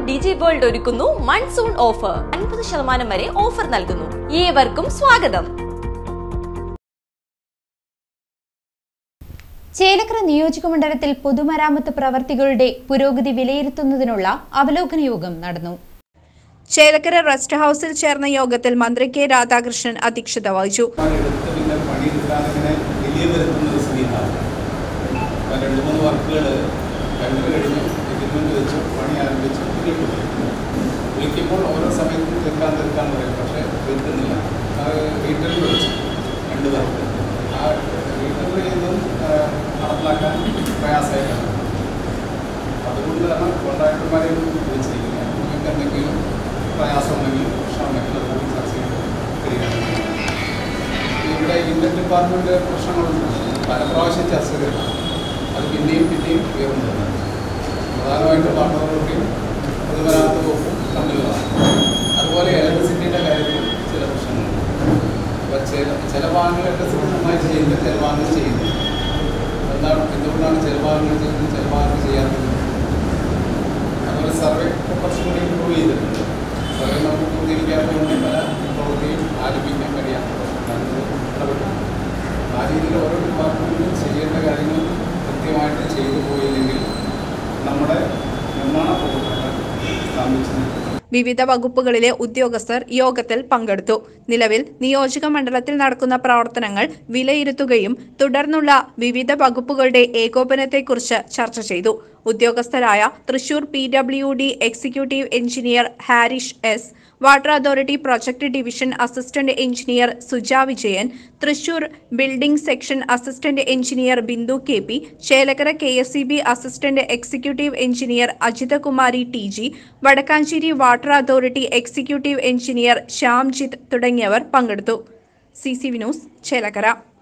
ഡിജി World ഒരുക്കുന്നു monsoon offer അൻപത് ശതമാനം വരെ ഓഫർ നൽകുന്നു ഏവർക്കും സ്വാഗതം ചേലക്കര നിയോജകമണ്ഡലത്തിൽ പൊതുമരാമത്ത് പ്രവർത്തികളുടെ പുരോഗതി വിലയിരുത്തുന്നതിനുള്ള അവലോകന യോഗം നടന്നു ചേലക്കര റെസ്റ്റ് ഹൌസിൽ ചേർന്ന യോഗത്തിൽ മന്ത്രി കെ രാധാകൃഷ്ണൻ അധ്യക്ഷത വഹിച്ചു എടുത്ത് പിന്നെ പണിയെടുക്കാതെ ഇങ്ങനെ വലിയ വരുത്തുന്ന ഒരു സ്ഥിതി ഉണ്ടാവും അപ്പോൾ രണ്ട് മൂന്ന് വർക്കുകൾ കണ്ടു കഴിഞ്ഞു എഗ്രിമെൻ്റ് വെച്ചു പണി ആരംഭിച്ചു വിളിക്കും വിളിക്കുമ്പോൾ ഓരോ സമയത്തും തീർക്കാൻ തീർക്കാൻ പറയും പക്ഷേ തീർക്കുന്നില്ല അത് റീറ്ററിൽ വിളിച്ചു രണ്ട് വർക്ക് ആ റീറ്ററിൽ ചെയ്തും ആ, നടപ്പിലാക്കാൻ പ്രയാസമായിട്ടാണ് അതുകൊണ്ട് തന്നെ കോൺട്രാക്ടർമാരെ വിളിച്ചിരിക്കുന്നത് നിങ്ങൾക്ക് എന്തെങ്കിലും പ്രയാസമുണ്ടെങ്കിൽ പ്രശ്നമുണ്ടെങ്കിൽ അത് കൂടി ചർച്ച ചെയ്ത് പരിഹരിക്കണം ഇവിടെ ഇന്ത്യൻ ഡിപ്പാർട്ട്മെന്റ് പ്രശ്നങ്ങളുണ്ട് പല പ്രാവശ്യം ചർച്ച ചെയ്തിട്ടുണ്ട് അത് പിന്നെയും പിന്നെയും ഉയർന്നു വരുന്നുണ്ട് പ്രധാനമായിട്ടും വാട്ടർ അതോറിറ്റിയും പൊതുമരാമത്ത് വകുപ്പും തമ്മിലുള്ളതാണ് അതുപോലെ ഇലക്ട്രിസിറ്റിയുടെ കാര്യത്തിൽ ചില പ്രശ്നങ്ങളുണ്ട് അപ്പോൾ ചില ചില ഭാഗങ്ങൾ ഇലക്ട്രിസിറ്റി നന്നായി ചെയ്യുന്നത് ചില ഭാഗങ്ങൾ ചെയ്യുന്നത് എന്താണ് എന്തുകൊണ്ടാണ് ചില ഭാഗങ്ങൾ ചെയ്യുന്നത് ചില ഭാഗങ്ങൾ ചെയ്യാത്തത് അതുപോലെ സർവേ കുറച്ചും കൂടി ഇമ്പ്രൂവ് ചെയ്തിട്ടുണ്ട് സർവേ നമുക്ക് പൂർത്തീകരിക്കാത്തതുകൊണ്ട് പല പ്രവൃത്തിയും ആരംഭിക്കാൻ കഴിയാത്ത ഇടപെട്ടു ആ രീതിയിൽ ഓരോ ഡിപ്പാർട്ട്മെൻറ്റും ചെയ്യേണ്ട കാര്യങ്ങൾ കൃത്യമായിട്ട് ചെയ്തു പോയില്ലെങ്കിൽ നമ്മുടെ നിർമ്മാണ പ്രവർത്തനങ്ങൾ സ്ഥാപിച്ചു വിവിധ വകുപ്പുകളിലെ ഉദ്യോഗസ്ഥർ യോഗത്തിൽ പങ്കെടുത്തു നിലവിൽ നിയോജക മണ്ഡലത്തിൽ നടക്കുന്ന പ്രവർത്തനങ്ങൾ വിലയിരുത്തുകയും തുടർന്നുള്ള വിവിധ വകുപ്പുകളുടെ ഏകോപനത്തെക്കുറിച്ച് ചർച്ച ചെയ്തു ഉദ്യോഗസ്ഥരായ Thrissur P W D executive engineer Harish S water authority project division assistant engineer Suja Vijayan Thrissur building section assistant engineer Bindu K P Chelakkara K S C B assistant executive engineer Ajithakumari T G Vadakkanchery water authority executive engineer Shyamjith തുടങ്ങിയവർ പങ്കെടുത്തു C C V news Chelakkara